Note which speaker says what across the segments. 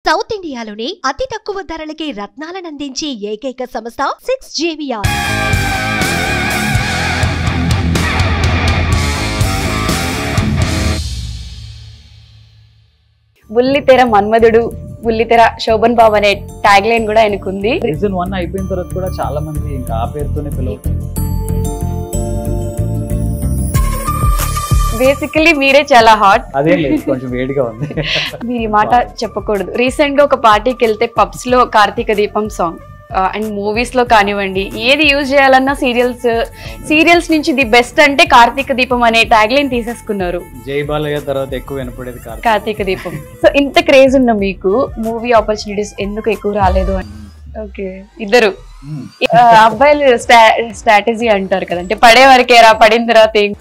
Speaker 1: South ఇండియాలోనే అతి తక్కువ ధరలకి రత్నాలనందించే ఏకైక సంస్థ సిక్స్ జేవిఆర్
Speaker 2: బుల్లితెర మన్మధుడు బుల్లితెర శోభన్ బాబు అనే ట్యాగ్ లైన్ కూడా ఆయనకు ఉంది
Speaker 3: సీజన్ వన్ అయిపోయిన తర్వాత కూడా చాలా మంది ఇంకా ఆ పేరుతోనే పిలవుతారు
Speaker 2: బేసికలీ మీరే చాలా హాట్
Speaker 3: అదే లేదు కొంచెం వేడిగా ఉంది
Speaker 2: మీరు ఈ మాట చెప్పకూడదు రీసెంట్ గా ఒక పార్టీకి వెళ్తే పబ్స్ లో కార్తీక దీపం సాంగ్ అండ్ మూవీస్ లో కానివ్వండి ఏది యూజ్ చేయాలన్నా సీరియల్స్ సీరియల్స్ నుంచి ది బెస్ట్ అంటే కార్తీక దీపం అనే ట్యాగ్ లైన్ తీసేసుకున్నారు
Speaker 3: జై బాలయ్య తర్వాత ఎక్కువ వినపడేది కార్తీక్
Speaker 2: కార్తీక దీపం సో ఇంత క్రేజ్ ఉన్న మీకు మూవీ ఆపర్చునిటీస్ ఎందుకు ఎక్కువ రాలేదు అని ఓకే ఇద్దరు
Speaker 3: మ్మ్.
Speaker 2: ఆ, అబ్బాయిలు స్ట్రాటజీ అంటారు కదా అంటే పడే వరకేరా పడిన తర్వాత ఏం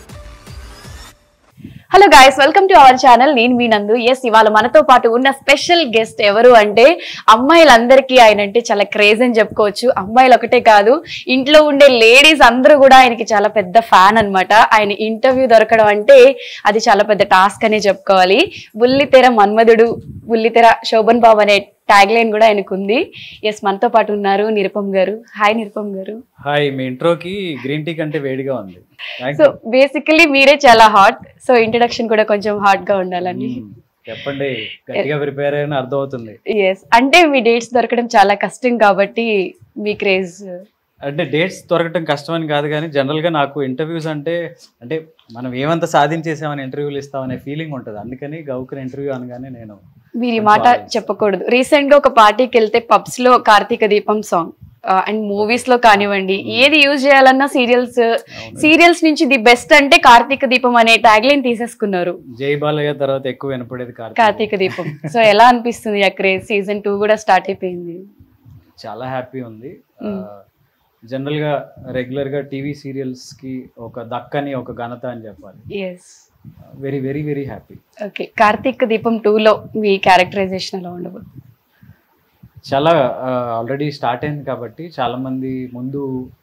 Speaker 2: hello guys welcome to our channel నేను మీ నందు ఎస్ ఇవాళ మనతో పాటు ఉన్న స్పెషల్ గెస్ట్ ఎవరు అంటే అమ్మాయిలందరికీ ఆయన అంటే చాలా క్రేజ్ అని చెప్పుకోవచ్చు అమ్మాయిలు ఒకటే కాదు ఇంట్లో ఉండే లేడీస్ అందరూ కూడా ఆయనకి చాలా పెద్ద ఫ్యాన్ అన్నమాట ఆయన ఇంటర్వ్యూ దొరకడం అంటే అది చాలా పెద్ద టాస్క్ అనే చెప్పుకోవాలి బుల్లితెర మన్మధుడు బుల్లితెర శోభన్ బాబు అనే ట్యాగ్ లైన్ కూడా ఆయనకు ఉంది ఎస్ మనతో పాటు ఉన్నారు నిరుపమ్ గారు హాయ్ నిరుపమ్ గారు
Speaker 3: హాయ్ మీ ఇంట్రోకి గ్రీన్ టీ కంటే వేడిగా ఉంది Thank
Speaker 2: సో
Speaker 3: you.
Speaker 2: బేసికలీ మీరే చాలా హాట్ సో ఇంట్రడక్షన్ కూడా కొంచెం హాట్ గా ఉండాలని
Speaker 3: మ్మ్. చెప్పండి గట్టిగా ప్రిపేర్ అయిన అర్థం అవుతుంది
Speaker 2: ఎస్ అంటే మీ డేట్స్ దొరకడం చాలా కష్టం కాబట్టి మీ క్రేజ్
Speaker 3: అంటే డేట్స్ దొరకటం కష్టం అని కాదు కానీ జనరల్ గా నాకు ఇంటర్వ్యూస్ అంటే అంటే మనం ఏమంత సాధించేసామని ఇంటర్వ్యూలు ఇస్తామనే ఫీలింగ్ ఉంటుంది అందుకని గౌకర్ ఇంటర్వ్యూ అనగానే నేను
Speaker 2: మీరు ఈ మాట చెప్పకూడదు రీసెంట్ గా ఒక పార్టీకి వెళ్తే పబ్స్ లో కార్తీక దీపం సాంగ్ అండ్ మూవీస్ లో కానివ్వండి ఏది యూజ్ చేయాలన్నా సీరియల్స్ సీరియల్స్ నుంచి ది బెస్ట్ అంటే కార్తీక దీపం అనే ట్యాగ్ లైన్ తీసేసుకున్నారు
Speaker 3: జై బాలయ్య తర్వాత ఎక్కువ వినపడేది కార్తీక్
Speaker 2: కార్తీక దీపం సో ఎలా అనిపిస్తుంది ఆ క్రేజ్ సీజన్ టూ కూడా స్టార్ట్ అయిపోయింది
Speaker 3: చాలా హ్యాపీ ఉంది జనరల్ గా రెగ్యులర్ గా టీవీ సీరియల్స్ కి ఒక దక్కని ఒక ఘనత అని చెప్పాలి
Speaker 2: yes
Speaker 3: very very very happy
Speaker 2: okay Karthika Deepam two లో మీ క్యారెక్టరైజేషన్ ఎలా ఉండబోతుంది
Speaker 3: చాలా ఆల్రెడీ స్టార్ట్ అయింది కాబట్టి చాలా మంది ముందు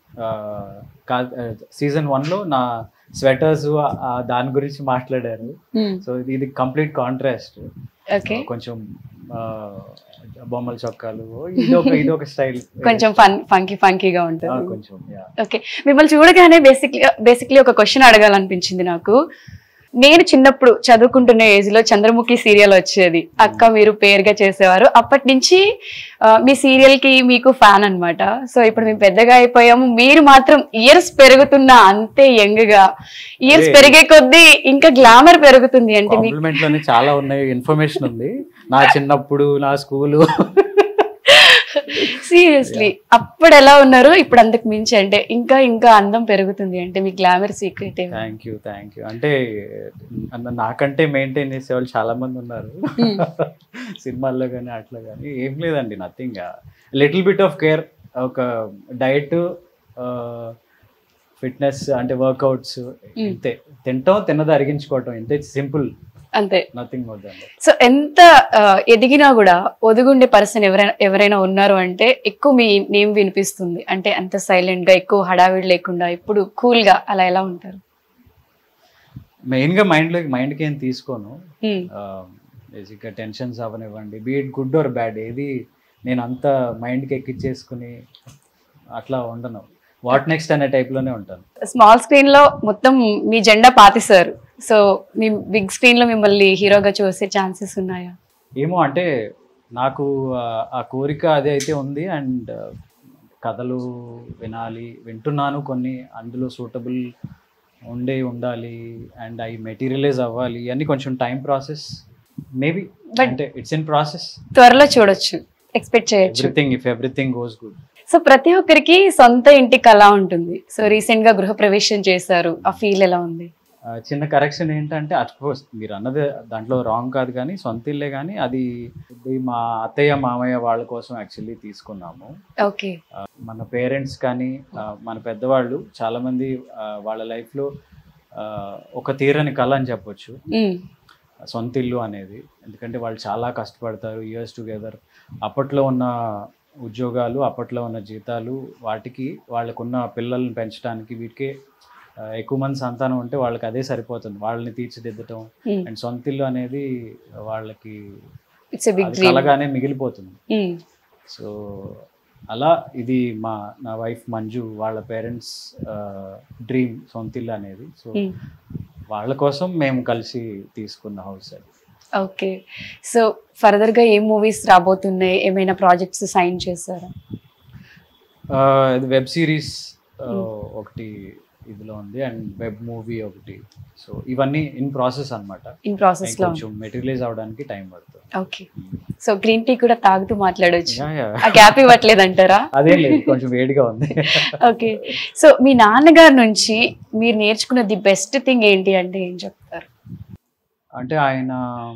Speaker 3: సీజన్ వన్ లో నా స్వెటర్స్ దాని గురించి మాట్లాడారు సో ఇది కంప్లీట్ కాంట్రాస్ట్
Speaker 2: ఓకే
Speaker 3: కొంచెం ఆ, బొమ్మల చొక్కాలు ఇది ఒక ఇది ఒక స్టైల్
Speaker 2: కొంచెం ఫన్ ఫంకీ ఫంకీగా ఉంటుంది
Speaker 3: కొంచెం yeah.
Speaker 2: ఓకే మిమ్మల్ని చూడగానే బేసిక్లీ బేసిక్లీ ఒక క్వశ్చన్ అడగాలనిపించింది నాకు నేను చిన్నప్పుడు చదువుకుంటున్న ఏజ్ లో చంద్రముఖి సీరియల్ వచ్చేది అక్క మీరు పేరుగా చేసేవారు అప్పటి నుంచి ఆ, మీ సీరియల్ కి మీకు ఫ్యాన్ అన్నమాట సో ఇప్పుడు మేము పెద్దగా అయిపోయాము మీరు మాత్రం ఇయర్స్ పెరుగుతున్నా అంతే యంగ్ గా ఇయర్స్
Speaker 3: అదే.
Speaker 2: పెరిగే కొద్దీ ఇంకా గ్లామర్ పెరుగుతుంది అంటే మీకు
Speaker 3: కాంప్లిమెంట్ లోనే చాలా ఉన్నాయి ఇన్ఫర్మేషన్ ఉంది నా చిన్నప్పుడు నా స్కూలు
Speaker 2: సీరియస్లీ అప్పుడు ఎలా ఉన్నారు ఇప్పుడు అంతకు మించి అంటే ఇంకా ఇంకా అందం పెరుగుతుంది అంటే మీ glamour secret
Speaker 3: thank you thank you అంటే అన్న నాకంటే మెయింటైన్ చేసే వాళ్ళు చాలా మంది ఉన్నారు సినిమాల్లో కానీ అట్లా కానీ ఏం లేదండి nothing little bit of care ఒక డైట్ ఫిట్నెస్ అంటే వర్కౌట్స్ ఇంతే తింటాం తిన్నది అరిగించుకోవటం ఇంతే సింపుల్
Speaker 2: అంతే
Speaker 3: నథింగ్ వద్దండి
Speaker 2: సో ఎంత ఆ, ఎదిగినా కూడా ఒదుగుండే పర్సన్ ఎవరైనా ఎవరైనా ఉన్నారు అంటే ఎక్కువ మీ నేమ్ వినిపిస్తుంది అంటే అంత సైలెంట్ గా ఎక్కువ హడావిడి లేకుండా ఇప్పుడు కూల్ గా అలా ఎలా ఉంటారు
Speaker 3: మెయిన్గా మైండ్లో మైండ్కి ఏం తీసుకోను
Speaker 2: Hmm.
Speaker 3: బేసిక్గా టెన్షన్స్ అవనివ్వండి బీట్ గుడ్ ఆర్ బ్యాడ్ ఏది నేను అంత మైండ్కి ఎక్కిచ్చేసుకుని అట్లా ఉండను వాట్ నెక్స్ట్ అనే టైప్లోనే ఉంటాను
Speaker 2: స్మాల్ స్క్రీన్ లో మొత్తం మీ జెండా పాతిస్తారు సో మీ బిగ్ స్క్రీన్ లో మిమ్మల్ని హీరోగా చూసే ఛాన్సెస్ ఉన్నాయా
Speaker 3: ఏమో అంటే నాకు ఆ- ఆ కోరిక అదే అయితే ఉంది అండ్ కథలు వినాలి వింటున్నాను కొన్ని అందులో సూటబుల్ ఉండే ఉండాలి అండ్ అవి మెటీరియలైజ్ అవ్వాలి అన్ని కొంచెం టైం ప్రాసెస్ మేబీ
Speaker 2: But-
Speaker 3: అంటే ఇట్స్ ఇన్ ప్రాసెస్
Speaker 2: త్వరలో చూడొచ్చు ఎక్స్పెక్ట్ చేయొచ్చు
Speaker 3: everything if everything goes good
Speaker 2: so ప్రతి ఒక్కరికి సొంత ఇంటి కళ ఉంటుంది సో రీసెంట్ గా గృహప్రవేశం చేశారు ఆ ఫీల్ ఎలా ఉంది
Speaker 3: ఆ, చిన్న కరెక్షన్ ఏంటంటే అఫ్కోర్స్ మీరు అన్నది దాంట్లో రాంగ్ కాదు కానీ సొంత ఇల్లే కానీ అది ఇది మా అత్తయ్య మామయ్య వాళ్ళ కోసం యాక్చువల్లీ తీసుకున్నాము
Speaker 2: ఓకే
Speaker 3: ఆ, మన పేరెంట్స్ కానీ ఆ, మన పెద్దవాళ్ళు చాలామంది ఆ, వాళ్ళ లైఫ్లో ఒక తీరని కళ అని చెప్పొచ్చు సొంత ఇల్లు అనేది ఎందుకంటే వాళ్ళు చాలా కష్టపడతారు ఇయర్స్ టుగెదర్ అప్పట్లో ఉన్న ఉద్యోగాలు అప్పట్లో ఉన్న జీతాలు వాటికి వాళ్ళకున్న పిల్లల్ని పెంచడానికి వీటికే ఆ, ఎక్కువ మంది సంతానం ఉంటే వాళ్ళకి అదే సరిపోతుంది వాళ్ళని తీర్చిదిద్దటం అండ్ సొంత ఇల్లు అనేది వాళ్ళకి
Speaker 2: ఇట్స్ ఎ బిగ్
Speaker 3: అది
Speaker 2: డ్రీమ్
Speaker 3: కలగానే మిగిలిపోతుంది సో అలా ఇది మా నా వైఫ్ మంజు వాళ్ళ పేరెంట్స్ డ్రీమ్ సొంతిల్లు అనేది సో వాళ్ళ కోసం మేము కలిసి తీసుకున్న హౌస్ అది
Speaker 2: ఓకే సో ఫర్దర్ గా ఏ మూవీస్ రాబోతున్నాయి ఏమైనా ప్రాజెక్ట్స్ సైన్ చేశారా
Speaker 3: ఆ, ఇది వెబ్ సిరీస్ ఒకటి ఇదిలో ఉంది అండ్ వెబ్ మూవీ ఒకటి సో ఇవన్నీ ఇన్ ప్రాసెస్ అనమాట
Speaker 2: ఇన్ ప్రాసెస్ లో
Speaker 3: కొంచెం మెటీరియలైజ్ అవడానికి టైం పడుతుంది
Speaker 2: ఓకే సో గ్రీన్ టీ కూడా తాగుతూ మాట్లాడొచ్చు
Speaker 3: యా, యా.
Speaker 2: ఆ గ్యాప్ ఇవ్వట్లేదు అంటారా
Speaker 3: అదేం లేదు కొంచెం వేడిగా ఉంది
Speaker 2: ఓకే సో మీ నాన్నగారి నుంచి మీరు నేర్చుకున్న ది బెస్ట్ థింగ్ ఏంటి అంటే ఏం చెప్తారు
Speaker 3: అంటే ఆయన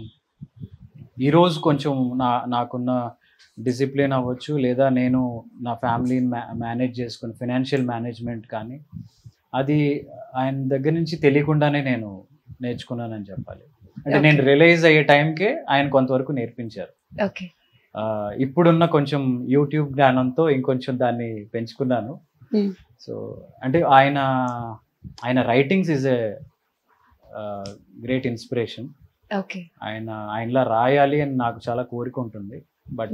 Speaker 3: ఈరోజు కొంచెం నా నాకున్న డిసిప్లిన్ అవ్వచ్చు లేదా నేను నా ఫ్యామిలీని మేనేజ్ చేసుకుని ఫినాన్షియల్ మేనేజ్మెంట్ కానీ అది ఆయన దగ్గర నుంచి తెలియకుండానే నేను నేర్చుకున్నానని చెప్పాలి అంటే
Speaker 2: Okay.
Speaker 3: నేను రిలైజ్ అయ్యే టైంకే ఆయన కొంతవరకు నేర్పించారు
Speaker 2: ఓకే
Speaker 3: ఆ, ఇప్పుడున్న కొంచెం యూట్యూబ్ జ్ఞానంతో ఇంకొంచెం దాన్ని పెంచుకున్నాను
Speaker 2: Hmm.
Speaker 3: సో అంటే ఆయన ఆయన writings is a great inspiration
Speaker 2: okay
Speaker 3: ఆయన ఆయనలా రాయాలి అని నాకు చాలా కోరిక ఉంటుంది బట్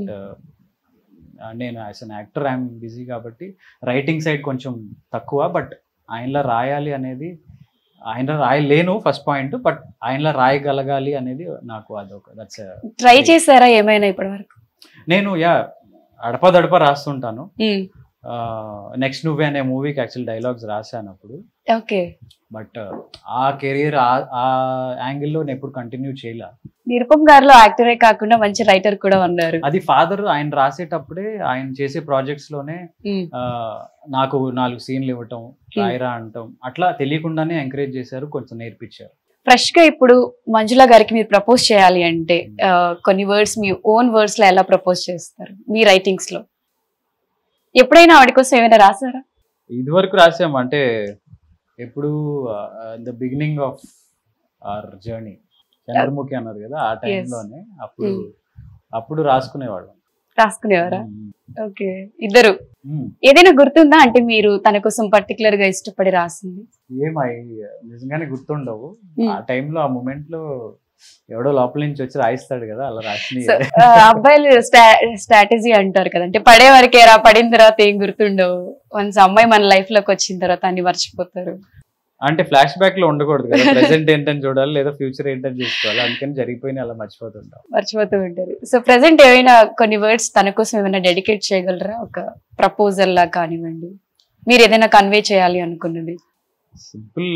Speaker 3: నేను as an actor I'm busy కాబట్టి రైటింగ్ సైడ్ కొంచెం తక్కువ బట్ ఆయనలా రాయాలి అనేది ఆయన రాయలేను ఫస్ట్ పాయింట్ బట్ ఆయనలా రాయగలగాలి అనేది నాకు అదొక దట్స్
Speaker 2: ట్రై చేశారా ఏమైనా ఇప్పటి వరకు
Speaker 3: నేను యా అడపదడప రాస్తుంటాను నెక్స్ట్ నువ్వే అనే మూవీకి యాక్చువల్ డైలాగ్స్ రాశాను అప్పుడు
Speaker 2: ఓకే
Speaker 3: బట్ ఆ కెరియర్ ఆ యాంగిల్లో నేను ఎప్పుడు కంటిన్యూ చేయలే
Speaker 2: నిరుపం గారిలో యాక్టరే కాకుండా మంచి రైటర్ కూడా ఉన్నారు
Speaker 3: అది ఫాదర్ ఆయన రాసేటప్పుడే ఆయన చేసే ప్రాజెక్ట్స్ లోనే
Speaker 2: ఉమ్,
Speaker 3: ఆ, నాకు నాలుగు సీన్లు ఇవ్వటం రాయరా అంటాం అట్లా తెలియకుండానే ఎంకరేజ్ చేశారు కొంచెం నేర్పించారు
Speaker 2: ఫ్రెష్ గా ఇప్పుడు మంజుల గారికి మీరు ప్రపోజ్ చేయాలి అంటే ఆ, కొన్ని వర్డ్స్ మీ ఓన్ వర్డ్స్ లో ఎలా ప్రపోజ్ చేస్తారు మీ రైటింగ్స్ లో ఎప్పుడైనా ఆవిడ కోసం ఏమైనా రాసారా
Speaker 3: ఇది వరకు రాసాము అంటే ఎప్పుడు the beginning of our journey Chandramukhi అన్నారు కదా ఆ టైంలోనే అప్పుడు
Speaker 2: Hmm.
Speaker 3: అప్పుడు రాసుకునేవాళ్ళం
Speaker 2: రాసుకునేవారా ఓకే ఇద్దరు
Speaker 3: Hmm.
Speaker 2: ఏదైనా గుర్తుందా అంటే మీరు తన కోసం పర్టికులర్ గా ఇష్టపడి రాసింది
Speaker 3: ఏమై నిజంగానే గుర్తుండవు
Speaker 2: Hmm.
Speaker 3: ఆ టైంలో ఆ మూమెంట్ లో ఎవడో లోపల నుంచి వచ్చి రాయిస్తాడు కదా అలా రాసిన
Speaker 2: సో ఆ, అబ్బాయిలు స్ట్రాటజీ అంటారు కదా అంటే పడే వరకేరా పడిన తర్వాత ఏం గుర్తుండవు వన్స్ అమ్మాయి మన లైఫ్ లోకి వచ్చిన తర్వాత అన్ని మర్చిపోతారు
Speaker 3: అంటే ఫ్లాష్ బ్యాక్ లో ఉండకూడదు కదా ప్రెసెంట్ ఏంటని చూడాలి లేదా ఫ్యూచర్ ఏంటని చూసుకోవాలి అందుకని జరిగిపోయిన అలా మర్చిపోతుంటాం
Speaker 2: మర్చిపోతూ ఉంటారు సో ప్రెసెంట్ ఏమైనా కొన్ని వర్డ్స్ తన కోసం ఏమైనా డెడికేట్ చేయగలరా ఒక ప్రపోజల్ లా కానివ్వండి మీరు ఏదైనా కన్వే చేయాలి అనుకున్నది
Speaker 3: సింపుల్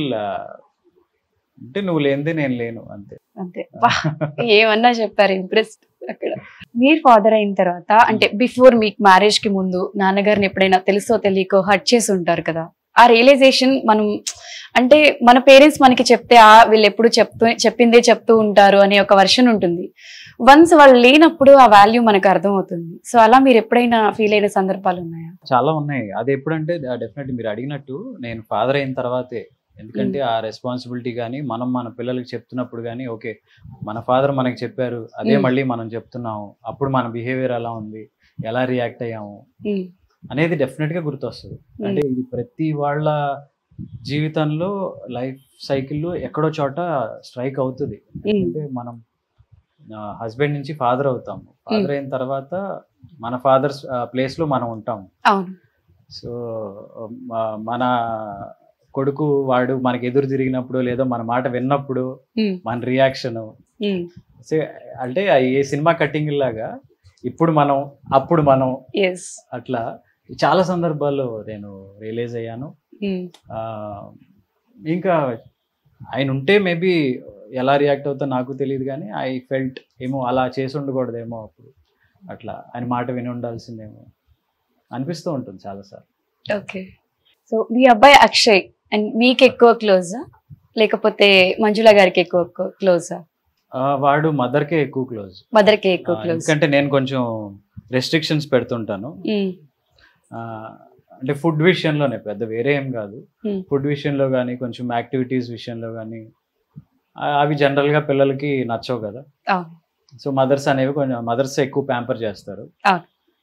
Speaker 3: అంటే నువ్వు లేనిదే నేను లేను అంతే
Speaker 2: అంతే వా, ఏమన్నా చెప్పారు ఇంప్రెస్డ్ అక్కడ మీరు ఫాదర్ అయిన తర్వాత అంటే బిఫోర్ మీకు మ్యారేజ్ కి ముందు నాన్నగారిని ఎప్పుడైనా తెలుసో తెలియకో హర్ట్ చేసి ఉంటారు కదా ఆ రియలైజేషన్ మనం అంటే మన పేరెంట్స్ మనకి చెప్తే ఆ వీళ్ళు ఎప్పుడు చెప్తూ చెప్పిందే చెప్తూ ఉంటారు అనే ఒక వర్షన్ ఉంటుంది వన్స్ వాళ్ళు లేనప్పుడు ఆ వాల్యూ మనకు అర్థమవుతుంది సో అలా మీరు ఎప్పుడైనా ఫీల్ అయిన సందర్భాలు ఉన్నాయా
Speaker 3: చాలా ఉన్నాయి అది ఎప్పుడంటే డెఫినెట్లీ మీరు అడిగినట్టు నేను ఫాదర్ అయిన తర్వాతే ఎందుకంటే ఆ రెస్పాన్సిబిలిటీ కానీ మనం మన పిల్లలకి చెప్తున్నప్పుడు కానీ ఓకే మన ఫాదర్ మనకి చెప్పారు అదే
Speaker 2: Mm.
Speaker 3: మళ్ళీ మనం చెప్తున్నాము అప్పుడు మన బిహేవియర్ ఎలా ఉంది ఎలా రియాక్ట్ అయ్యాము
Speaker 2: ఉమ్,
Speaker 3: అనేది డెఫినెట్ గా గుర్తొస్తుంది అంటే ఇది ప్రతి వాళ్ళ జీవితంలో లైఫ్ సైకిల్లో ఎక్కడో చోట స్ట్రైక్ అవుతుంది
Speaker 2: ఉమ్,
Speaker 3: అంటే మనం హస్బెండ్ నుంచి ఫాదర్ అవుతాము ఫాదర్ అయిన తర్వాత మన ఫాదర్స్ ప్లేస్ లో మనం ఉంటాము
Speaker 2: అవును
Speaker 3: సో మ- మన కొడుకు వాడు మనకి ఎదురు తిరిగినప్పుడు లేదా మన మాట విన్నప్పుడు
Speaker 2: ఉమ్,
Speaker 3: మన రియాక్షన్
Speaker 2: ఉమ్,
Speaker 3: సో అంటే ఆ ఏ సినిమా కట్టింగ్ లాగా ఇప్పుడు మనం అప్పుడు మనం
Speaker 2: ఎస్
Speaker 3: అట్లా చాలా సందర్భాల్లో నేను రియలైజ్ అయ్యాను
Speaker 2: ఉమ్,
Speaker 3: ఆ, ఇంకా ఆయన ఉంటే మేబీ ఎలా రియాక్ట్ అవుతా నాకు తెలియదు కానీ ఐ ఫెల్ట్ ఏమో అలా చేసి ఉండకూడదేమో అప్పుడు అట్లా ఆయన మాట విని ఉండాల్సిందేమో అనిపిస్తూ ఉంటుంది చాలాసార్లు
Speaker 2: ఓకే సో మీ అబ్బాయి అక్షయ్ అండ్ మీకు ఎక్కువ క్లోజా లేకపోతే మంజుల గారికి ఎక్కువ క్లోజా
Speaker 3: ఆ, వాడు మదర్కే ఎక్కువ క్లోజ్
Speaker 2: మదర్కి ఎక్కువ క్లోజ్
Speaker 3: ఎందుకంటే నేను కొంచెం రెస్ట్రిక్షన్స్ పెడుతుంటాను ఆ, అంటే ఫుడ్ విషయంలోనే పెద్ద వేరే ఏం కాదు
Speaker 2: Hmm.
Speaker 3: ఫుడ్ విషయంలో కానీ కొంచెం యాక్టివిటీస్ విషయంలో కానీ అవి జనరల్గా పిల్లలకి నచ్చవు కదా సో మదర్స్ అనేవి కొంచెం మదర్స్ ఎక్కువ ప్యాంపర్ చేస్తారు
Speaker 2: అవును.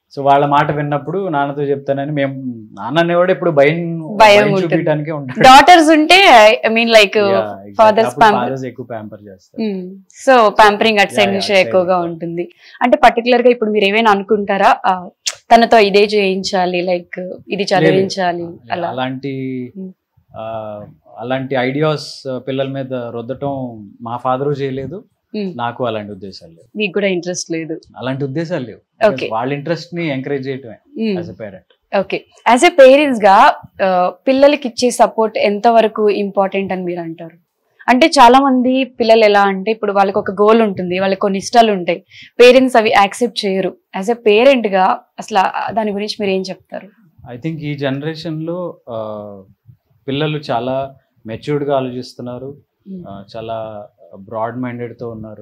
Speaker 3: సో వాళ్ళ మాట విన్నప్పుడు నాన్నతో చెప్తానని మేము నాన్న అనేవాడు ఇప్పుడు భయం
Speaker 2: భయం
Speaker 3: భయం
Speaker 2: ఉంటుంది.
Speaker 3: చూపించడానికే ఉంటాడు
Speaker 2: డాటర్స్ ఉంటే I mean like
Speaker 3: Yeah, exactly.
Speaker 2: fathers
Speaker 3: అప్పుడు
Speaker 2: pamper-
Speaker 3: fathers ఎక్కువ ప్యాంపర్ చేస్తారు
Speaker 2: so pampering at side
Speaker 3: Yeah,
Speaker 2: నుంచి
Speaker 3: yeah, side
Speaker 2: ఎక్కువగా
Speaker 3: ఎక్కువ.
Speaker 2: ఉంటుంది అంటే పర్టికులర్ గా ఇప్పుడు మీరు ఏమైనా అనుకుంటారా ఆ, తనతో ఇదే చేయించాలి లైక్ ఇది చదివించాలి అలా
Speaker 3: అలాంటి
Speaker 2: Hmm.
Speaker 3: ఆ, అలాంటి ఐడియాస్ పిల్లల మీద రుద్దటం మా ఫాదరు చేయలేదు
Speaker 2: Hmm.
Speaker 3: నాకు అలాంటి ఉద్దేశాలు లేవు
Speaker 2: మీకు కూడా ఇంట్రెస్ట్ లేదు
Speaker 3: అలాంటి ఉద్దేశాలు లేవు
Speaker 2: Okay.
Speaker 3: వాళ్ళ ఇంట్రెస్ట్ ని ఎంకరేజ్ చేయటమే as a parent
Speaker 2: okay as a parents గా ఆ, పిల్లలకి ఇచ్చే సపోర్ట్ ఎంత వరకు ఇంపార్టెంట్ అని మీరు అంటారు అంటే చాలా మంది పిల్లలు ఎలా అంటే ఇప్పుడు వాళ్ళకి ఒక గోల్ ఉంటుంది వాళ్ళకి కొన్ని ఇష్టాలు ఉంటాయి పేరెంట్స్ అవి యాక్సెప్ట్ చేయరు యాజ్ ఎ పేరెంట్ గా అసలు ఆ- దాని గురించి మీరు ఏం చెప్తారు
Speaker 3: ఐ థింక్ ఈ జనరేషన్ లో ఆ, పిల్లలు చాలా మెచ్యూర్డ్ గా ఆలోచిస్తున్నారు
Speaker 2: Hmm.
Speaker 3: ఆ, చాలా బ్రాడ్ మైండెడ్ తో ఉన్నారు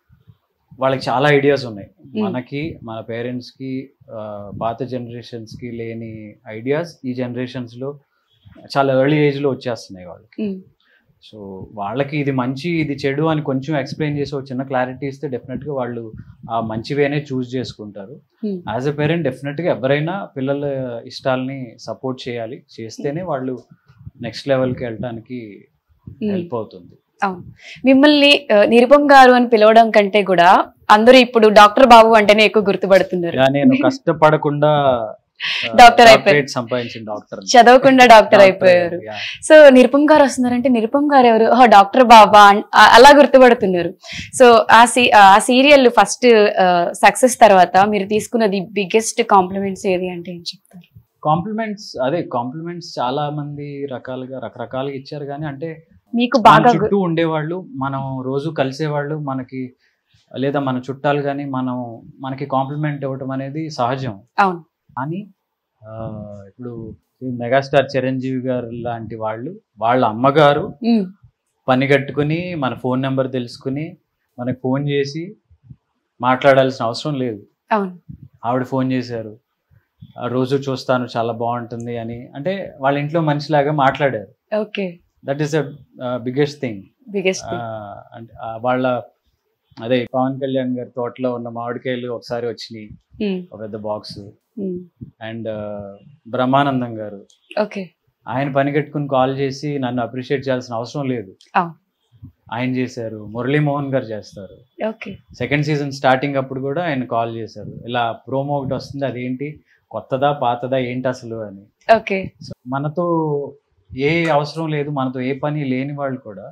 Speaker 3: వాళ్ళకి చాలా ఐడియాస్ ఉన్నాయి మనకి మన పేరెంట్స్ కి ఆ, పాత జనరేషన్స్ కి లేని ఐడియాస్ ఈ జనరేషన్స్ లో చాలా ఎర్లీ ఏజ్ లో వచ్చేస్తున్నాయి వాళ్ళకి
Speaker 2: ఉమ్,
Speaker 3: సో వాళ్ళకి ఇది మంచి ఇది చెడు అని కొంచెం ఎక్స్ప్లెయిన్ చేసి ఒక చిన్న క్లారిటీ ఇస్తే డెఫినెట్ గా వాళ్ళు ఆ మంచి వేనే చూస్ చేసుకుంటారు
Speaker 2: Hmm.
Speaker 3: As a parent definite గా ఎవరైనా పిల్లల ఇష్టాలని సపోర్ట్ చేయాలి చేస్తేనే వాళ్ళు నెక్స్ట్ లెవెల్కి వెళ్ళడానికి
Speaker 2: ఉమ్.
Speaker 3: హెల్ప్ అవుతుంది
Speaker 2: అవును మిమ్మల్ని ఆ, నిరుపం గారు అని పిలవడం కంటే కూడా అందరూ ఇప్పుడు డాక్టర్ బాబు అంటేనే ఎక్కువ గుర్తుపడుతున్నారు
Speaker 3: ఇలా నేను కష్టపడకుండా
Speaker 2: Doctor అయిపోయారు.
Speaker 3: doctorate సంపాదించిన డాక్టర్
Speaker 2: చదవకుండా డాక్టర్ అయిపోయారు సో నిరుపం గారు వస్తున్నారంటే నిరుపం గారు ఎవరు "ఓ, డాక్టర్ బాబా అన్- ఆ- అలా గుర్తుపడుతున్నారు సో ఆ సీ ఆ సీరియల్ ఫస్ట్ సక్సెస్ తర్వాత మీరు తీసుకున్నది బిగ్గెస్ట్ కాంప్లిమెంట్స్ ఏది అంటే ఏం చెప్తారు
Speaker 3: కాంప్లిమెంట్స్ అదే కాంప్లిమెంట్స్ చాలా మంది రకాలుగా రకరకాలుగా ఇచ్చారు కానీ అంటే
Speaker 2: మీకు
Speaker 3: మన
Speaker 2: బాగా గు-
Speaker 3: చుట్టూ ఉండేవాళ్ళు మనం రోజు కలిసేవాళ్ళు మనకి లేదా మన చుట్టాలు కానీ మనం మనకి కాంప్లిమెంట్ ఇవ్వటం అనేది సహజం
Speaker 2: అవును
Speaker 3: కానీ ఆ, ఇప్పుడు ఈ మెగాస్టార్ చిరంజీవి గారు లాంటి వాళ్ళు వాళ్ళ అమ్మగారు
Speaker 2: ఉమ్,
Speaker 3: పని కట్టుకుని మన ఫోన్ నెంబర్ తెలుసుకుని మనకు ఫోన్ చేసి మాట్లాడాల్సిన అవసరం లేదు
Speaker 2: అవును
Speaker 3: ఆవిడ ఫోన్ చేశారు "ఆ రోజు చూస్తాను చాలా బాగుంటుంది అని అంటే వాళ్ళ ఇంట్లో మనిషిలాగా మాట్లాడారు
Speaker 2: okay
Speaker 3: that is a biggest thing
Speaker 2: biggest
Speaker 3: అంటే ఆ వాళ్ళ అదే పవన్ కళ్యాణ్ గారి తోటలో ఉన్న మామిడికాయలు ఒకసారి వచ్చినాయి ఒక పెద్ద బాక్స్ అండ్ బ్రహ్మానందం గారు
Speaker 2: ఓకే
Speaker 3: ఆయన పని కట్టుకుని కాల్ చేసి నన్ను అప్రిషియేట్ చేయాల్సిన అవసరం లేదు
Speaker 2: అవును.
Speaker 3: ఆయన చేశారు మురళీమోహన్ గారు చేస్తారు
Speaker 2: ఓకే
Speaker 3: సెకండ్ సీజన్ స్టార్టింగ్ అప్పుడు కూడా ఆయన కాల్ చేశారు ఇలా ప్రోమో ఒకటి వస్తుంది అదేంటి కొత్తదా పాతదా ఏంటి అసలు అని
Speaker 2: ఓకే
Speaker 3: So, మనతో ఏ అవసరం లేదు మనతో ఏ పని లేని వాళ్ళు కూడా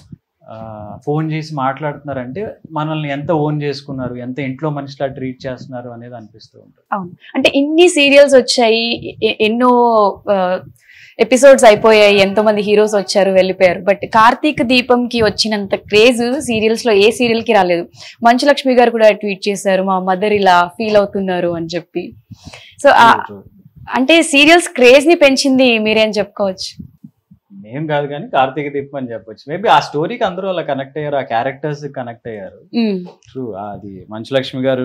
Speaker 3: ఫోన్ చేసి మాట్లాడుతున్నారంటే మనల్ని ఎంత ఓన్ చేసుకున్నారు ఎంత ఇంట్లో మనిషిలా ట్రీట్ చేస్తున్నారు అనేది అనిపిస్తూ ఉంటుంది
Speaker 2: అంటే ఇన్ని సీరియల్స్ వచ్చాయి ఎ- ఎన్నో ఎపిసోడ్స్ అయిపోయాయి ఎంతో మంది హీరోస్ వచ్చారు వెళ్ళిపోయారు బట్ కార్తీక దీపంకి వచ్చినంత క్రేజ్ సీరియల్స్ లో ఏ సీరియల్ కి రాలేదు మంచు లక్ష్మి గారు కూడా ట్వీట్ చేశారు మా మదర్ ఇలా ఫీల్ అవుతున్నారు అని చెప్పి సో అంటే సీరియల్స్ క్రేజ్ ని పెంచింది మీరేం చెప్పుకోవచ్చు
Speaker 3: మేం కాదు కానీ కార్తీక దీపం అని చెప్పొచ్చు మేబీ ఆ స్టోరీకి అందరూ అలా కనెక్ట్ అయ్యారు ఆ క్యారెక్టర్స్ కనెక్ట్ అయ్యారు
Speaker 2: ఉమ్,
Speaker 3: ట్రూ అది మంచులక్ష్మి గారు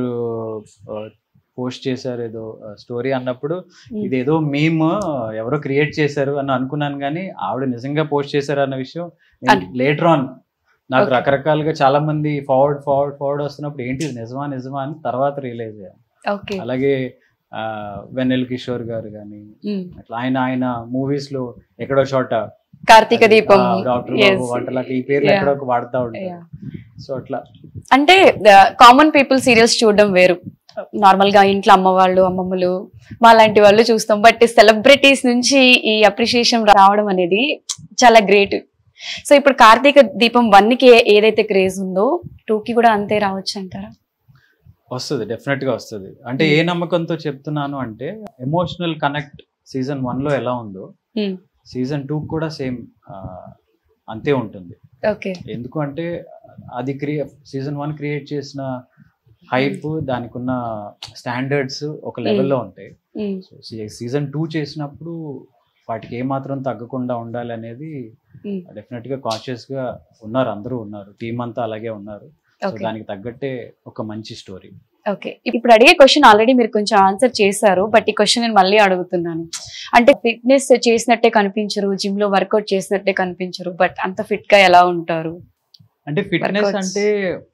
Speaker 3: పోస్ట్ చేశారు ఏదో స్టోరీ అన్నప్పుడు
Speaker 2: Hmm.
Speaker 3: ఇదేదో మేము ఎవరో క్రియేట్ చేశారు అని అనుకున్నాను కానీ ఆవిడ నిజంగా పోస్ట్ చేశారు అన్న విషయం
Speaker 2: అన్-
Speaker 3: లేటర్ ఆన్ నాకు
Speaker 2: Okay.
Speaker 3: రకరకాలుగా చాలా మంది ఫార్వర్డ్ ఫార్వర్డ్ ఫార్వర్డ్ వస్తున్నప్పుడు ఏంటి ఇది నిజమా నిజమా అని తర్వాత రియలైజ్ అయ్యాను
Speaker 2: ఓకే
Speaker 3: అలాగే ఆ, వెన్నెల కిషోర్ గారు కానీ
Speaker 2: ఉమ్,
Speaker 3: అట్లా ఆయన ఆయన మూవీస్ లో ఎక్కడో చోట
Speaker 2: కార్తీక దీపం
Speaker 3: డాక్టర్
Speaker 2: yes.
Speaker 3: బాబు వంటలకి ఈ పేర్లు
Speaker 2: Yeah.
Speaker 3: ఎక్కడో ఒక వాడుతూ
Speaker 2: Yeah.
Speaker 3: ఉంటారు సో అట్లా
Speaker 2: అంటే కామన్ పీపుల్ సీరియల్స్ చూడడం వేరు నార్మల్ గా ఇంట్లో అమ్మ వాళ్ళు అమ్మమ్మలు మా లాంటి వాళ్ళు చూస్తాం బట్ సెలబ్రిటీస్ నుంచి ఈ అప్రిషియేషన్ రావడం అనేది చాలా గ్రేట్ సో ఇప్పుడు కార్తీక దీపం వన్ కి ఏ- ఏదైతే క్రేజ్ ఉందో టూ కి కూడా అంతే రావచ్చు అంటారా
Speaker 3: వస్తుంది డెఫినెట్ గా వస్తుంది అంటే ఏ నమ్మకంతో చెప్తున్నాను అంటే ఎమోషనల్ కనెక్ట్ సీజన్ వన్ లో ఎలా ఉందో
Speaker 2: Hmm.
Speaker 3: సీజన్ టూ కూడా సేమ్ అంతే ఉంటుంది
Speaker 2: ఓకే
Speaker 3: ఎందుకు అంటే అది క్రియే సీజన్ వన్ క్రియేట్ చేసిన హైప్ దానికి ఉన్న స్టాండర్డ్స్ ఒక లెవెల్లో ఉంటాయి సీజన్ టూ చేసినప్పుడు వాటికి ఏమాత్రం తగ్గకుండా ఉండాలి అనేది డెఫినెట్ గా కాన్షియస్ గా ఉన్నారు అందరూ ఉన్నారు టీం అంతా అలాగే ఉన్నారు సో
Speaker 2: ఓకే
Speaker 3: దానికి తగ్గట్టే ఒక మంచి స్టోరీ
Speaker 2: ఓకే ఇప్పుడు అడిగే క్వశ్చన్ ఆల్రెడీ మీరు కొంచెం ఆన్సర్ చేశారు బట్ ఈ క్వశ్చన్ నేను మళ్ళీ అడుగుతున్నాను అంటే ఫిట్నెస్ చేసినట్టే కనిపించరు జిమ్ లో వర్కౌట్ చేసినట్టే కనిపించరు బట్ అంత ఫిట్ గా ఎలా ఉంటారు
Speaker 3: అంటే ఫిట్నెస్
Speaker 2: Workouts.
Speaker 3: అంటే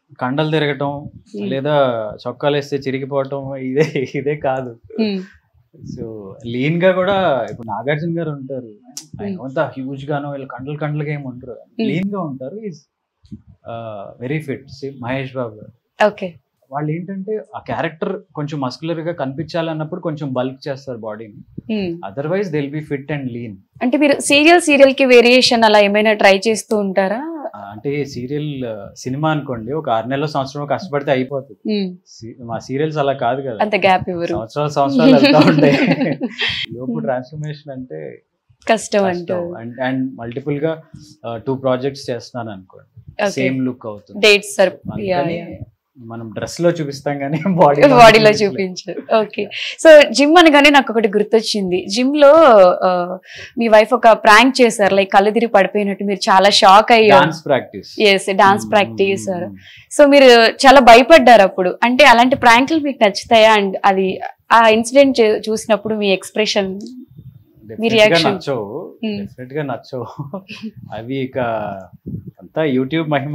Speaker 3: కండలు తిరగటం లేదా చొక్కాలు వేస్తే చిరిగిపోవటం ఇదే ఇదే కాదు
Speaker 2: ఉమ్,
Speaker 3: సో లీన్ గా కూడా ఇప్పుడు నాగార్జున గారు ఉంటారు ఆయన అంతా హ్యూజ్ గాను వీళ్ళు కండలు కండలుగా ఏమి ఉంటారు లీన్ గా ఉంటారు is very fit Mahesh Babu garu
Speaker 2: okay
Speaker 3: వాళ్ళు ఏంటంటే ఆ క్యారెక్టర్ కొంచెం మస్కులర్ గా కనిపించాలన్నప్పుడు కొంచెం బల్క్ చేస్తారు బాడీని
Speaker 2: ఉమ్.
Speaker 3: అదర్వైజ్ దిల్ బి ఫిట్ అండ్ లీన్
Speaker 2: అంటే మీరు సీరియల్ సీరియల్ కి వేరియేషన్ అలా ఏమైనా ట్రై చేస్తూ ఉంటారా
Speaker 3: అంటే సీరియల్ సినిమా అనుకోండి ఒక ఆరు నెలల సంవత్సరం కష్టపడితే అయిపోతుంది
Speaker 2: ఉమ్,
Speaker 3: సి- మా సీరియల్స్ అలా కాదు కదా
Speaker 2: అంత గ్యాప్ ఇవ్వరు
Speaker 3: సంవత్సరాలు సంవత్సరాలు వెళ్తా ఉంటాయి లోపు ట్రాన్స్ఫర్మేషన్ అంటే
Speaker 2: కష్టం అంటూ
Speaker 3: అండ్ అండ్ మల్టిపుల్ గా టూ ప్రాజెక్ట్స్ చేస్తున్నాను అనుకోండి
Speaker 2: ఓకే
Speaker 3: సేమ్ లుక్ అవుతుంది
Speaker 2: డేట్స్ సర్
Speaker 3: అందుకని మనం డ్రెస్ లో చూపిస్తాం కానీ బాడీ
Speaker 2: బాడీలో చూపించారు ఓకే సో జిమ్ అనగానే నాకు ఒకటి గుర్తొచ్చింది జిమ్ లో ఆ, మీ వైఫ్ ఒక ప్రాంక్ చేశారు లైక్ కళ్ళు తిరిగి పడిపోయినట్టు మీరు చాలా షాక్ అయ్యారు
Speaker 3: dance practice
Speaker 2: yes dance practice చేశారు సో మీరు చాలా భయపడ్డారు అప్పుడు అంటే అలాంటి ప్రాంక్లు మీకు నచ్చుతాయా అండ్ అది ఆ ఇన్సిడెంట్ చూసినప్పుడు మీ ఎక్స్ప్రెషన్ మీ reaction?
Speaker 3: నచ్చవు
Speaker 2: Hmm.
Speaker 3: డెఫినెట్ గా నచ్చవు అవి ఇక అంతా యూట్యూబ్ మహిమ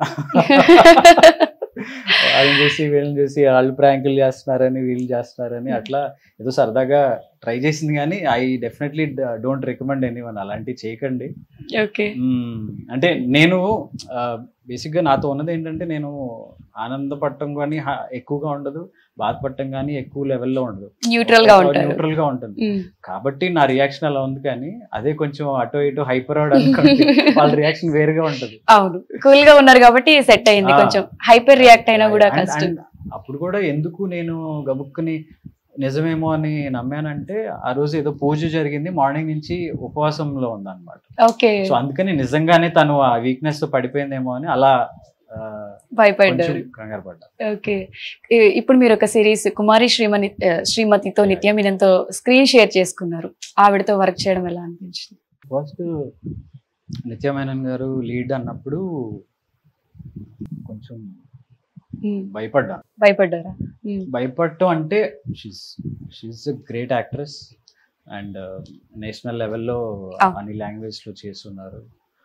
Speaker 3: వాళ్ళని చూసి వీళ్ళని చూసి వాళ్ళు ప్రాంకులు చేస్తున్నారని వీళ్ళు చేస్తున్నారని అట్లా ఏదో సరదాగా ట్రై చేసింది కానీ I definitely don't recommend anyone అలాంటివి చేయకండి
Speaker 2: ఓకే
Speaker 3: మ్మ్. అంటే నేను బేసిక్గా నాతో ఉన్నది ఏంటంటే నేను ఆనందపడటం కానీ హా- ఎక్కువగా ఉండదు బాధపడటం కానీ ఎక్కువ లెవెల్లో ఉండదు
Speaker 2: న్యూట్రల్ గా ఉంటారు
Speaker 3: న్యూట్రల్ గా ఉంటుంది
Speaker 2: ఉమ్.
Speaker 3: కాబట్టి నా రియాక్షన్ అలా ఉంది కానీ అదే కొంచెం అటో ఇటో హైపర్ అవడం అనుకోండి వాళ్ళ రియాక్షన్ వేరుగా ఉంటది
Speaker 2: అవును కూల్ గా ఉన్నారు కాబట్టి సెట్ అయింది
Speaker 3: ఆ.
Speaker 2: కొంచెం హైపర్ రియాక్ట్ అయినా కూడా
Speaker 3: And-
Speaker 2: కష్టం
Speaker 3: and అప్పుడు కూడా ఎందుకు నేను గబుక్కుని నిజమేమో అని నమ్మానంటే ఆ రోజు ఏదో పూజ జరిగింది మార్నింగ్ నుంచి ఉపవాసంలో ఉందన్నమాట
Speaker 2: ఓకే
Speaker 3: సో అందుకని నిజంగానే తను ఆ వీక్నెస్ తో పడిపోయిందేమో అని అలా ఆ, కొంచెం
Speaker 2: భయపడ్డారు
Speaker 3: కంగారు పడ్డా
Speaker 2: ఓకే ఈ- ఇప్పుడు మీరు ఒక సిరీస్ కుమారి శ్రీమణి ఆ, శ్రీమతితో నిత్యమినంతో స్క్రీన్ షేర్ చేసుకున్నారు ఆవిడతో వర్క్ చేయడం ఎలా అనిపించింది
Speaker 3: ఫస్ట్ నిత్యమేనన్ గారు లీడ్ అన్నప్పుడు కొంచెం
Speaker 2: ఉమ్,
Speaker 3: భయపడ్డా
Speaker 2: భయపడ్డారా ఉమ్,
Speaker 3: భయపడటం అంటే she's she's a great actress and national లెవెల్లో
Speaker 2: Ah.
Speaker 3: అన్ని లాంగ్వేజ్ లో చేస్తున్నారు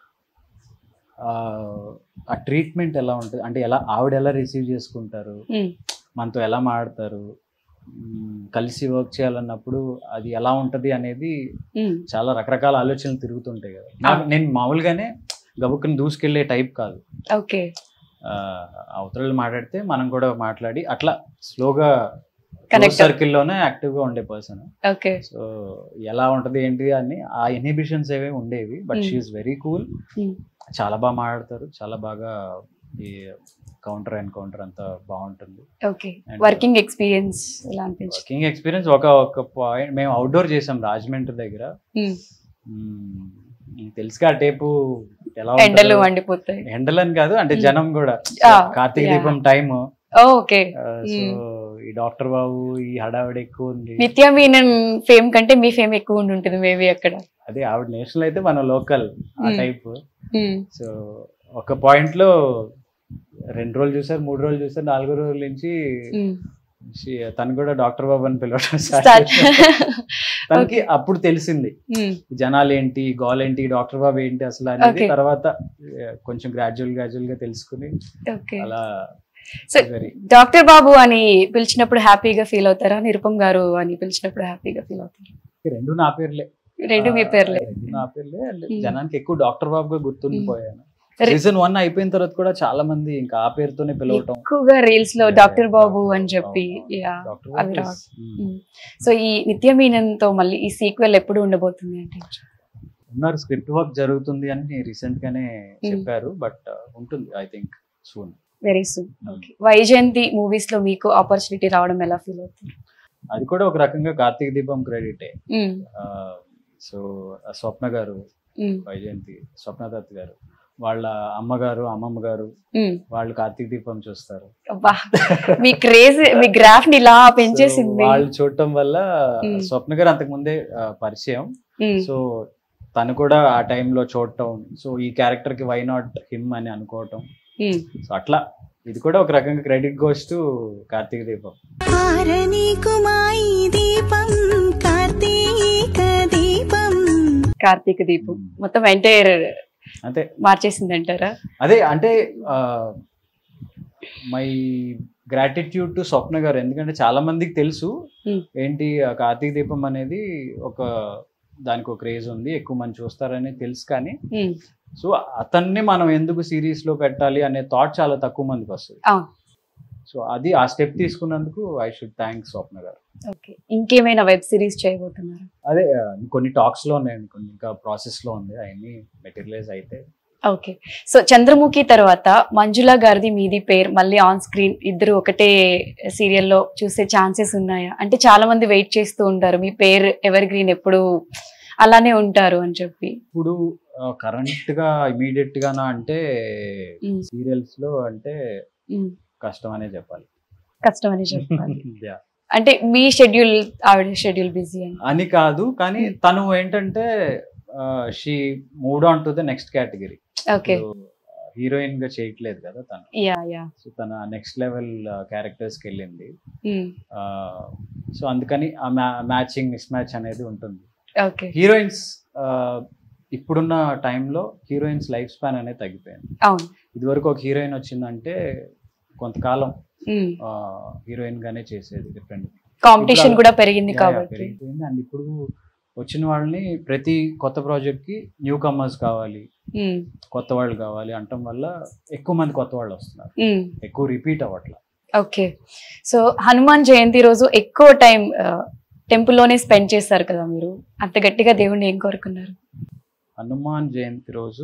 Speaker 3: ఆ, ఆ ట్రీట్మెంట్ ఎలా ఉంటుంది అంటే ఎలా ఆవిడ ఎలా రిసీవ్ చేసుకుంటారు
Speaker 2: ఉమ్,
Speaker 3: మనతో ఎలా మాడతారు మ్, కలిసి వర్క్ చేయాలన్నప్పుడు అది ఎలా ఉంటది అనేది
Speaker 2: ఉమ్,
Speaker 3: చాలా రకరకాల ఆలోచనలు తిరుగుతుంటాయి కదా నాకు నేను మామూలుగానే గబుక్కుని దూసుకెళ్లే టైప్ కాదు
Speaker 2: ఓకే
Speaker 3: ఆ, అవతల మాట్లాడితే మనం కూడా మాట్లాడి అట్లా స్లోగా
Speaker 2: Connect.
Speaker 3: సర్కిల్లోనే యాక్టివ్గా ఉండే పర్సన్
Speaker 2: ఓకే
Speaker 3: సో ఎలా ఉంటది ఏంటి అని ఆ ఇన్హిబిషన్స్ ఏవే ఉండేవి but
Speaker 2: Hmm.
Speaker 3: She's very cool
Speaker 2: Hmm.
Speaker 3: చాలా బాగా మాట్లాడతారు చాలా బాగా ఈ కౌంటర్ అండ్ కౌంటర్ అంతా బాగుంటుంది
Speaker 2: ఓకే
Speaker 3: And-
Speaker 2: వర్కింగ్ ఎక్స్పీరియన్స్ ఎలా అనిపించింది
Speaker 3: వర్కింగ్ ఎక్స్పీరియన్స్ ఒక ఒక పాయింట్ మేము అవుట్డోర్ చేసాం రాజమండ్రి దగ్గర
Speaker 2: ఉమ్,
Speaker 3: మ్మ్. నీకు తెలుసుగా ఆ టేపు ఎలా
Speaker 2: ఎండలు
Speaker 3: ఉంటుందో.
Speaker 2: మండిపోతాయి
Speaker 3: ఎండలని కాదు అంటే
Speaker 2: Hmm.
Speaker 3: జనం కూడా
Speaker 2: Ah,
Speaker 3: Karthika
Speaker 2: yeah.
Speaker 3: Deepam time
Speaker 2: okay
Speaker 3: so ఈ డాక్టర్ బాబు ఈ హడావిడి ఎక్కువ ఉంది
Speaker 2: నిత్య మీనన్ ఫేమ్ కంటే మీ ఫేమ్ ఎక్కువ ఉండి ఉంటుంది మేబీ అక్కడ
Speaker 3: అదే ఆవిడ నేషనల్ అయితే మన లోకల్ ఆ
Speaker 2: Hmm.
Speaker 3: టైప్
Speaker 2: ఉమ్,
Speaker 3: సో ఒక పాయింట్ లో రెండు రోజులు చూసారు మూడు రోజులు చూసారు నాలుగో రోజుల నుంచి
Speaker 2: ఉమ్.
Speaker 3: she- తను కూడా డాక్టర్ బాబు అని పిలవడం start
Speaker 2: Start.
Speaker 3: చేశారు. తనకి అప్పుడు తెలిసింది
Speaker 2: ఉమ్,
Speaker 3: జనాలు ఏంటి గోల్ ఏంటి డాక్టర్ బాబు ఏంటి అసలు అనేది
Speaker 2: Okay.
Speaker 3: తర్వాత eh, కొంచెం గ్రాడ్యువల్ గ్రాడ్యువల్ గా తెలుసుకుని
Speaker 2: ఓకే
Speaker 3: అలా
Speaker 2: సో
Speaker 3: వెరీ
Speaker 2: డాక్టర్ బాబు అని పిలిచినప్పుడు హ్యాపీగా ఫీల్ అవుతారా నిరుపం గారు అని పిలిచినప్పుడు హ్యాపీగా ఫీల్ అవుతారా
Speaker 3: రెండు నా పేర్లే
Speaker 2: రెండు మీ
Speaker 3: ఆ,
Speaker 2: పేర్లే
Speaker 3: రెండు నా పేర్లే అండ్
Speaker 2: Hmm.
Speaker 3: జనానికి ఎక్కువ డాక్టర్ బాబుగా గుర్తుండిపోయాను
Speaker 2: Re-
Speaker 3: సీజన్ వన్ అయిపోయిన తర్వాత కూడా చాలా మంది ఇంకా ఆ పేరుతోనే పిలవటం
Speaker 2: ఎక్కువగా రీల్స్ లో
Speaker 3: Yeah,
Speaker 2: డాక్టర్ బాబు
Speaker 3: Dr.
Speaker 2: అని చెప్పి
Speaker 3: అవును,
Speaker 2: యా
Speaker 3: డాక్టర్
Speaker 2: అవి
Speaker 3: బాబు
Speaker 2: రా-
Speaker 3: is- Hmm.
Speaker 2: సో ఈ నిత్య మీనన్ తో మళ్ళీ ఈ సీక్వెల్ ఎప్పుడు ఉండబోతుంది అంటే
Speaker 3: ఉన్నారు స్క్రిప్ట్ వర్క్ జరుగుతుంది అని రీసెంట్ గానే
Speaker 2: Hmm.
Speaker 3: చెప్పారు బట్ ఉంటుంది I think soon
Speaker 2: very soon okay Vyjayanthi movies లో మీకు ఆపర్చునిటీ రావడం ఎలా ఫీల్ అవుతుంది
Speaker 3: అది కూడా ఒక రకంగా కార్తీక దీపం క్రెడిటే
Speaker 2: ఉమ్,
Speaker 3: సో స్వప్న గారు
Speaker 2: ఉమ్,
Speaker 3: వైజయంతి స్వప్న దత్ గారు వాళ్ళ అమ్మగారు అమ్మమ్మ గారు
Speaker 2: ఉమ్.
Speaker 3: వాళ్ళు కార్తీక దీపం చూస్తారు
Speaker 2: అబ్బా మీ క్రేజ్ మీ గ్రాఫ్ ని ఇలా
Speaker 3: So,
Speaker 2: పెంచేసింది
Speaker 3: వాళ్ళు చూడటం వల్ల
Speaker 2: Hmm.
Speaker 3: స్వప్న గారు అంతకు ముందే ఆ, పరిచయం
Speaker 2: ఉమ్,
Speaker 3: సో తను కూడా ఆ టైంలో చూడటం సో ఈ క్యారెక్టర్ కి వై నాట్ హిమ్ అని అనుకోవటం
Speaker 2: ఉమ్.
Speaker 3: సో అట్లా ఇది కూడా ఒక రకంగా క్రెడిట్ గోస్ టు కార్తీక దీపం
Speaker 4: హారని కుమాయి దీపం కార్తీక దీపం
Speaker 2: కార్తీక దీపం మొత్తం ఎంటైర్
Speaker 3: అంతే
Speaker 2: మార్చేసింది అంటారా
Speaker 3: అదే అంటే ఆ, మై గ్రాటిట్యూడ్ టు స్వప్న గారు ఎందుకంటే చాలా మందికి తెలుసు
Speaker 2: Hmm.
Speaker 3: ఏంటి ఆ కార్తీక దీపం అనేది ఒక దానికి ఒక క్రేజ్ ఉంది ఎక్కువ మంది చూస్తారని తెలుసు కానీ
Speaker 2: ఉమ్,
Speaker 3: సో అతన్ని మనం ఎందుకు సిరీస్ లో పెట్టాలి అనే థాట్ చాలా తక్కువ మందికి వస్తుంది
Speaker 2: అవును.
Speaker 3: సో అది ఆ స్టెప్ తీసుకున్నందుకు ఐ షుడ్ థ్యాంక్ స్వప్న గారు
Speaker 2: ఓకే ఇంకేమైనా వెబ్ సిరీస్ చేయబోతున్నారు
Speaker 3: అదే ఆ, కొన్ని టాక్స్ లో ఉన్నాయండి కొన్ని ఇంకా ప్రాసెస్ లో ఉంది అవన్నీ మెటీరియలైజ్ అయితే
Speaker 2: ఓకే సో చంద్రముఖి తర్వాత మంజుల గారిది మీది పేరు మళ్ళీ ఆన్ స్క్రీన్ ఇద్దరు ఒకటే సీరియల్లో చూసే ఛాన్సెస్ ఉన్నాయా అంటే చాలా మంది వెయిట్ చేస్తూ ఉంటారు మీ పేరు ఎవర్ గ్రీన్ ఎప్పుడు అలానే ఉంటారు అని చెప్పి
Speaker 3: ఇప్పుడు కరెంట్ గా ఇమీడియట్ గానా అంటే
Speaker 2: ఉమ్,
Speaker 3: సీరియల్స్ లో అంటే
Speaker 2: ఉమ్,
Speaker 3: కష్టం అనే చెప్పాలి
Speaker 2: కష్టం అని చెప్పాలి
Speaker 3: Yeah.
Speaker 2: అంటే మీ షెడ్యూల్ ఆవిడ షెడ్యూల్ బిజీ అని
Speaker 3: అని కాదు కానీ తను ఏంటంటే she moved on to the next category
Speaker 2: okay
Speaker 3: heroine గా చేయట్లేదు కదా తను
Speaker 2: యా యా
Speaker 3: సో తన నెక్స్ట్ లెవెల్ క్యారెక్టర్స్ కి వెళ్ళింది సో అందుకని ఆ మ్యాచింగ్ మిస్ మ్యాచ్ అనేది ఉంటుంది
Speaker 2: ఓకే
Speaker 3: హీరోయిన్స్ ఇప్పుడున్న టైంలో హీరోయిన్స్ లైఫ్ స్పాన్ అనేది తగ్గిపోయింది
Speaker 2: అవును
Speaker 3: ఇదివరకు ఒక హీరోయిన్ వచ్చిందంటే కొంతకాలం
Speaker 2: ఉమ్,
Speaker 3: హీరోయిన్ గానే చేసేది డిఫరెంట్
Speaker 2: కాంపిటీషన్ కూడా పెరిగింది కాబట్టి
Speaker 3: పెరిగిపోయింది అండ్ ఇప్పుడు వచ్చిన వాళ్ళని ప్రతి కొత్త ప్రాజెక్ట్ కి న్యూ కమర్స్ కావాలి
Speaker 2: ఉమ్,
Speaker 3: కొత్త వాళ్ళు కావాలి అంటం వల్ల ఎక్కువ మంది కొత్త వాళ్ళు వస్తున్నారు
Speaker 2: ఉమ్.
Speaker 3: ఎక్కువ రిపీట్ అవ్వట్లా
Speaker 2: ఓకే సో హనుమాన్ జయంతి రోజు ఎక్కువ టైం టెంపుల్లోనే స్పెండ్ చేస్తారు కదా మీరు అంత గట్టిగా దేవుణ్ణి ఏం కోరుకున్నారు
Speaker 3: హనుమాన్ జయంతి రోజు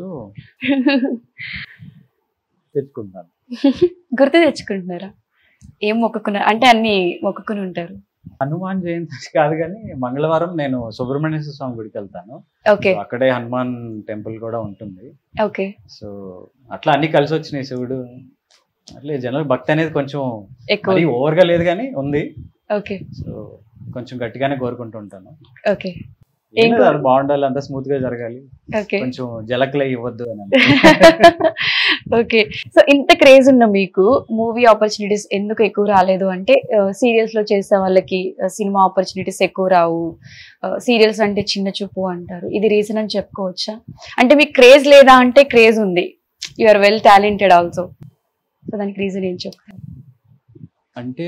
Speaker 3: తెచ్చుకుంటాను
Speaker 2: గుర్తు తెచ్చుకుంటున్నారా ఏం మొక్కుకున్నారు అంటే అన్ని మొక్కుకుని ఉంటారు
Speaker 3: హనుమాన్ జయంతి కాదు కానీ మంగళవారం నేను సుబ్రహ్మణ్యేశ్వర స్వామి గుడికి వెళ్తాను
Speaker 2: ఓకే
Speaker 3: So అక్కడే హనుమాన్ టెంపుల్ కూడా ఉంటుంది
Speaker 2: ఓకే
Speaker 3: సో అట్లా అన్ని కలిసి వచ్చినాయి శివుడు అట్లే జనరల్ భక్తి అనేది కొంచెం
Speaker 2: ఎక్కువ
Speaker 3: మరీ ఓవర్ గా లేదు కానీ ఉంది
Speaker 2: ఓకే
Speaker 3: సో కొంచెం గట్టిగానే కోరుకుంటూ ఉంటాను
Speaker 2: ఓకే
Speaker 3: ఏం
Speaker 2: ఏం
Speaker 3: లేదు, అది బాగుండాలి అంత స్మూత్ గా జరగాలి
Speaker 2: ఓకే
Speaker 3: కొంచెం జలక్లై ఇవ్వద్దు అని
Speaker 2: ఓకే సో ఇంత క్రేజ్ ఉన్న మీకు మూవీ ఆపర్చునిటీస్ ఎందుకు ఎక్కువ రాలేదు అంటే సీరియల్స్ లో చేసే వాళ్ళకి సినిమా ఆపర్చునిటీస్ ఎక్కువ రావు సీరియల్స్ అంటే చిన్న చూపు అంటారు ఇది రీజన్ అని చెప్పుకోవచ్చా అంటే మీకు క్రేజ్ లేదా అంటే క్రేజ్ ఉంది you are well talented also so దానికి రీజన్ ఏం చెప్తారు
Speaker 3: అంటే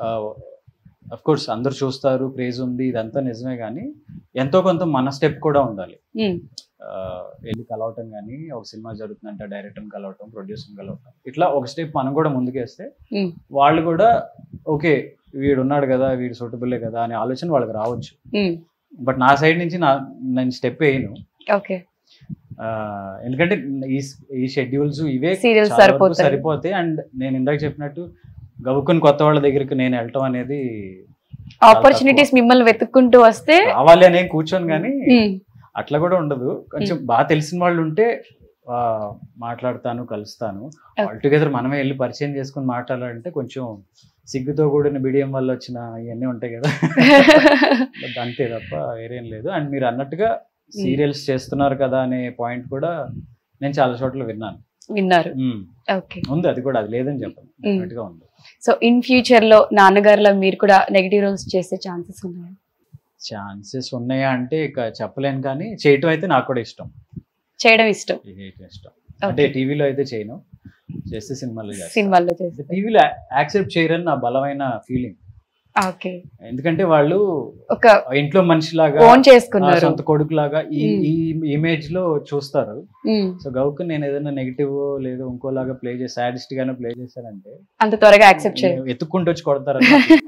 Speaker 3: అఫ్ కోర్స్ అందరు చూస్తారు క్రేజ్ ఉంది ఇదంతా నిజమే కానీ ఎంతో కొంత మన స్టెప్ కూడా ఉండాలి
Speaker 2: ఉమ్,
Speaker 3: ఆ, వెళ్ళి కలవటం కానీ ఒక సినిమా జరుగుతుందంటే డైరెక్టర్ని కలవటం ప్రొడ్యూసర్ని కలవటం ఇట్లా ఒక స్టెప్ మనం కూడా ముందుకేస్తే
Speaker 2: ఉమ్,
Speaker 3: వాళ్ళు కూడా ఓకే వీడు ఉన్నాడు కదా వీడు సూటబుల్లే కదా అనే ఆలోచన వాళ్ళకి రావచ్చు
Speaker 2: ఉమ్,
Speaker 3: బట్ నా సైడ్ నుంచి నా నేను స్టెప్ వేయను
Speaker 2: ఓకే
Speaker 3: ఆ, ఎందుకంటే ఈ ఈ షెడ్యూల్స్ ఇవే
Speaker 2: Serials
Speaker 3: చాలా వరకు
Speaker 2: సరిపోతాయి.
Speaker 3: సరిపోతాయి అండ్ నేను ఇందాక చెప్పినట్టు గబుక్కుని కొత్త వాళ్ళ దగ్గరికి నేను వెళ్ళటం అనేది
Speaker 2: ఆపర్చునిటీస్ మిమ్మల్ని వెతుక్కుంటూ వస్తే
Speaker 3: రావాలి అనే కూర్చొని కానీ
Speaker 2: ఉమ్,
Speaker 3: అట్లా కూడా ఉండదు కొంచెం బాగా తెలిసిన వాళ్ళు ఉంటే ఆ, మాట్లాడతాను కలుస్తాను ఆల్ టుగెదర్ మనమే వెళ్ళి పరిచయం చేసుకుని మాట్లాడాలంటే కొంచెం సిగ్గుతో కూడిన బిడియం వల్ల వచ్చిన ఇవన్నీ ఉంటాయి కదా But అంతే తప్ప వేరేం లేదు అండ్ మీరు అన్నట్టుగా సీరియల్స్ చేస్తున్నారు కదా అనే పాయింట్ కూడా నేను చాలా చోట్ల విన్నాను
Speaker 2: విన్నారు
Speaker 3: మ్మ్.
Speaker 2: ఓకే
Speaker 3: ఉంది అది కూడా అది లేదని చెప్పను Definitely గా ఉంది
Speaker 2: సో ఇన్ ఫ్యూచర్ లో నాన్నగారులో మీరు కూడా నెగిటివ్ రోల్స్ చేసే ఛాన్సెస్ ఉన్నాయి
Speaker 3: ఛాన్సెస్ ఉన్నాయా అంటే ఇక చెప్పలేను కానీ చేయటం అయితే నాకు కూడా ఇష్టం
Speaker 2: చేయడం ఇష్టం
Speaker 3: చేయటం ఇష్టం అంటే టీవీలో అయితే చేయను చేస్తే సినిమాలో చేస్తాను
Speaker 2: సినిమాల్లో చేస్తే
Speaker 3: టీవీలో యాక్సెప్ట్ చేయరని నా బలమైన ఫీలింగ్
Speaker 2: ఓకే
Speaker 3: ఎందుకంటే వాళ్ళు
Speaker 2: ఒక
Speaker 3: ఇంట్లో మనిషిలాగా
Speaker 2: ఓన్
Speaker 3: ఆ,
Speaker 2: చేసుకున్నారు
Speaker 3: సొంత కొడుకులాగా ఈ
Speaker 2: మ్మ్.
Speaker 3: ఈ ఇమేజ్ లో చూస్తారు
Speaker 2: ఉమ్,
Speaker 3: సో గౌకు నేను ఏదైనా నెగిటివ్ లేదు ఇంకోలాగా ప్లే చేసి సాడిస్ట్ గానే ప్లే చేశానంటే
Speaker 2: అంత త్వరగా యాక్సెప్ట్ చేయాలి
Speaker 3: ఎత్తుక్కుంటూ వచ్చి కొడతారు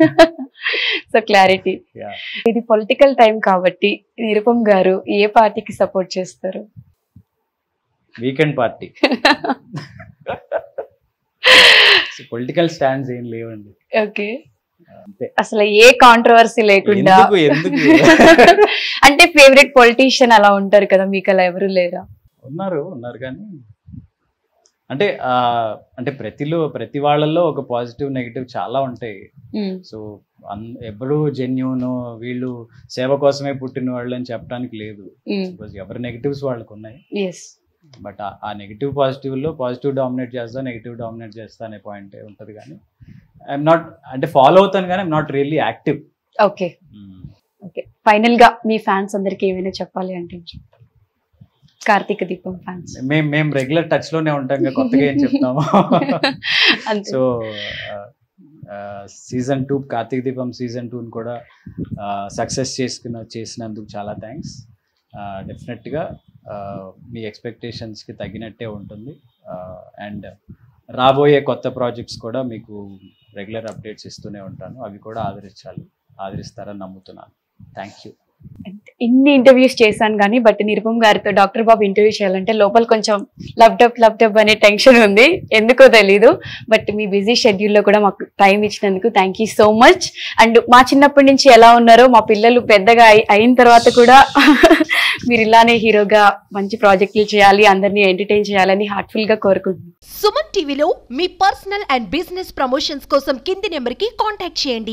Speaker 2: సో క్లారిటీ
Speaker 3: Yeah.
Speaker 2: ఇది పొలిటికల్ టైం కాబట్టి నిరుపమ్ గారు ఏ పార్టీకి సపోర్ట్ చేస్తారు
Speaker 3: వీకెండ్ పార్టీ పొలిటికల్ స్టాండ్స్ ఏం లేవండి
Speaker 2: ఓకే
Speaker 3: అంతే
Speaker 2: అసలు ఏ కాంట్రవర్సీ లేకుండా
Speaker 3: ఎందుకు ఎందుకు
Speaker 2: అంటే ఫేవరెట్ పొలిటీషియన్ అలా ఉంటారు కదా మీకు అలా ఎవరు లేరా
Speaker 3: ఉన్నారు ఉన్నారు కానీ అంటే ఆ, అంటే ప్రతిలో ప్రతి వాళ్ళల్లో ఒక పాజిటివ్ నెగిటివ్ చాలా ఉంటాయి
Speaker 2: ఉమ్,
Speaker 3: సో అన్ ఎప్పుడు జెన్యున్ వీళ్ళు సేవ కోసమే పుట్టిన వాళ్ళు అని చెప్పడానికి లేదు
Speaker 2: ఉమ్,
Speaker 3: బికాజ్ ఎవరి నెగిటివ్స్ వాళ్ళకు ఉన్నాయి
Speaker 2: ఎస్
Speaker 3: బట్ ఆ నెగిటివ్ పాజిటివ్లో పాజిటివ్ డామినేట్ చేస్తా నెగిటివ్ డామినేట్ చేస్తా అనే పాయింట్ ఉంటుంది కానీ ఐఎమ్ నాట్ అంటే ఫాలో అవుతాను కానీ I'm not really active
Speaker 2: okay okay final గా మీ ఫ్యాన్స్ అందరికి ఏమైనా చెప్పాలి అంటే కార్తీక దీపం ఫ్యాన్స్
Speaker 3: మేము మేము రెగ్యులర్ టచ్ లోనే ఉంటాం ఇంకా కొత్తగా ఏం చెప్తాము
Speaker 2: అంతే
Speaker 3: సో సీజన్ టూ కార్తీక దీపం సీజన్ టూని కూడా సక్సెస్ చేసుకున్న చేసినందుకు చాలా థ్యాంక్స్ డెఫినెట్గా మీ ఎక్స్పెక్టేషన్స్కి తగినట్టే ఉంటుంది అండ్ రాబోయే కొత్త ప్రాజెక్ట్స్ కూడా మీకు రెగ్యులర్ అప్డేట్స్ ఇస్తూనే ఉంటాను అవి కూడా ఆదరించాలి ఆదరిస్తారని నమ్ముతున్నాను థ్యాంక్ యూ
Speaker 2: ఇన్ని ఇంటర్వ్యూస్ చేశాను కానీ బట్ నిరుపమ్ గారితో డాక్టర్ బాబు ఇంటర్వ్యూ చేయాలంటే లోపల కొంచెం లబ్డప్ లబ్డప్ అనే టెన్షన్ ఉంది ఎందుకో తెలీదు బట్ మీ బిజీ షెడ్యూల్లో కూడా మాకు టైం ఇచ్చినందుకు thank you so much and మా చిన్నప్పటి నుంచి ఎలా ఉన్నారో మా పిల్లలు పెద్దగా అయి- అయిన తర్వాత కూడా మీరు ఇలానే హీరోగా మంచి ప్రాజెక్టులు చేయాలి అందరినీ ఎంటర్టైన్ చేయాలని హార్ట్ఫుల్ గా కోరుకుంటున్నాను
Speaker 1: సుమన్ టీవీలో మీ పర్సనల్ అండ్ బిజినెస్ ప్రమోషన్స్ కోసం కింది నెంబర్కి కాంటాక్ట్ చేయండి